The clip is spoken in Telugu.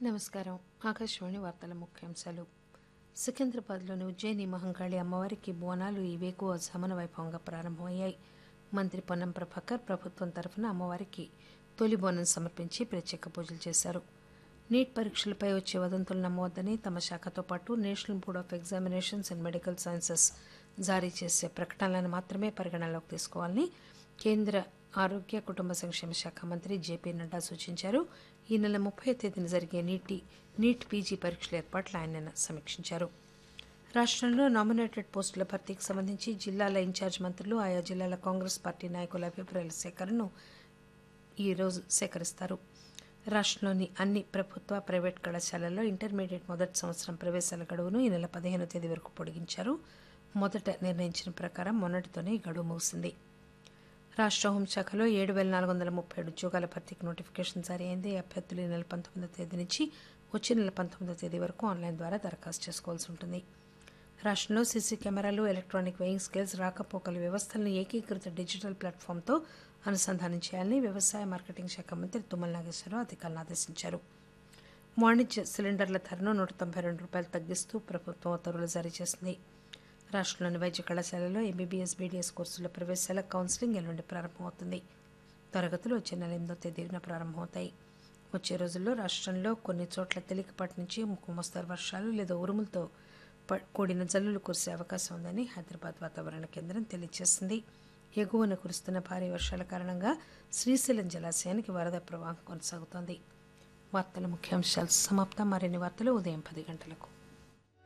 నమస్కారం ఆకాశవాణి వార్తల ముఖ్యాంశాలు సికింద్రాబాద్లోని ఉజ్జయిని మహంకాళి అమ్మవారికి బోనాలు ఈ వేకువ సమన వైభవంగా ప్రారంభమయ్యాయి మంత్రి పొన్నం ప్రభాకర్ ప్రభుత్వం తరఫున అమ్మవారికి తొలి బోనం సమర్పించి ప్రత్యేక పూజలు చేశారు నీట్ పరీక్షలపై వచ్చే వదంతులు నమ్మవద్దని తమ శాఖతో పాటు national board of examinations and medical sciences జారీ చేసే ప్రకటనలను మాత్రమే పరిగణనలోకి తీసుకోవాలని కేంద్ర ఆరోగ్య కుటుంబ సంక్షేమ శాఖ మంత్రి జేపీ నడ్డా సూచించారు ఈ నెల ముప్పై తేదీన జరిగే నీటి నీట్ పీజీ పరీక్షల ఏర్పాట్లు ఆయన నిన్న సమీక్షించారు రాష్ట్రంలో నామినేటెడ్ పోస్టుల భర్తీకి సంబంధించి జిల్లాల ఇన్ఛార్జ్ మంత్రులు ఆయా జిల్లాల కాంగ్రెస్ పార్టీ నాయకుల అభిప్రాయాల సేకరణను ఈ రోజు సేకరిస్తారు రాష్ట్రంలోని అన్ని ప్రభుత్వ ప్రైవేట్ కళాశాలల్లో ఇంటర్మీడియట్ మొదటి సంవత్సరం ప్రవేశాల గడువును ఈ నెల పదిహేనో తేదీ వరకు పొడిగించారు మొదట నిర్ణయించిన ప్రకారం మొన్నటితోనే ఈ గడువు ముగిసింది రాష్ట్ర హోంశాఖలో ఏడు వేల నాలుగు వందల ముప్పై ఏడు ఉద్యోగాల భర్తీకి నోటిఫికేషన్ జారీ అయింది అభ్యర్థులు ఈ నెల పంతొమ్మిదో తేదీ నుంచి వచ్చే నెల పంతొమ్మిదో తేదీ వరకు ఆన్లైన్ ద్వారా దరఖాస్తు చేసుకోవాల్సి ఉంటుంది రాష్ట్రంలో సీసీ కెమెరాలు ఎలక్ట్రానిక్ వెయింగ్ స్కేల్స్ రాకపోకల వ్యవస్థలను ఏకీకృత డిజిటల్ ప్లాట్ఫామ్తో అనుసంధానం చేయాలని వ్యవసాయ మార్కెటింగ్ శాఖ మంత్రి తుమ్మల నాగేశ్వరరావు అధికారులను ఆదేశించారు వాణిజ్య సిలిండర్ల ధరను నూట తొంభై రెండు రూపాయలు తగ్గిస్తూ ప్రభుత్వం ఉత్తర్వులు జారీ చేసింది రాష్ట్రంలోని వైద్య కళాశాలలో ఎంబీబీఎస్ బీడీఎస్ కోర్సుల ప్రవేశాల కౌన్సిలింగ్ ఎల్లుండి ప్రారంభమవుతుంది తరగతులు వచ్చే నెల ఎనిమిదో తేదీన ప్రారంభమవుతాయి వచ్చే రోజుల్లో రాష్ట్రంలో కొన్ని చోట్ల తేలికపాటి నుంచి ముక్కు మోస్తరు వర్షాలు లేదా ఉరుములతో ప- కూడిన జల్లులు కురిసే అవకాశం ఉందని హైదరాబాద్ వాతావరణ కేంద్రం తెలియజేసింది ఎగువన కురుస్తున్న భారీ వర్షాల కారణంగా శ్రీశైలం జలాశయానికి వరద ప్రవాహం కొనసాగుతోంది వార్తల ముఖ్యాంశాలు సమాప్తం మరిన్ని వార్తలు ఉదయం పది గంటలకు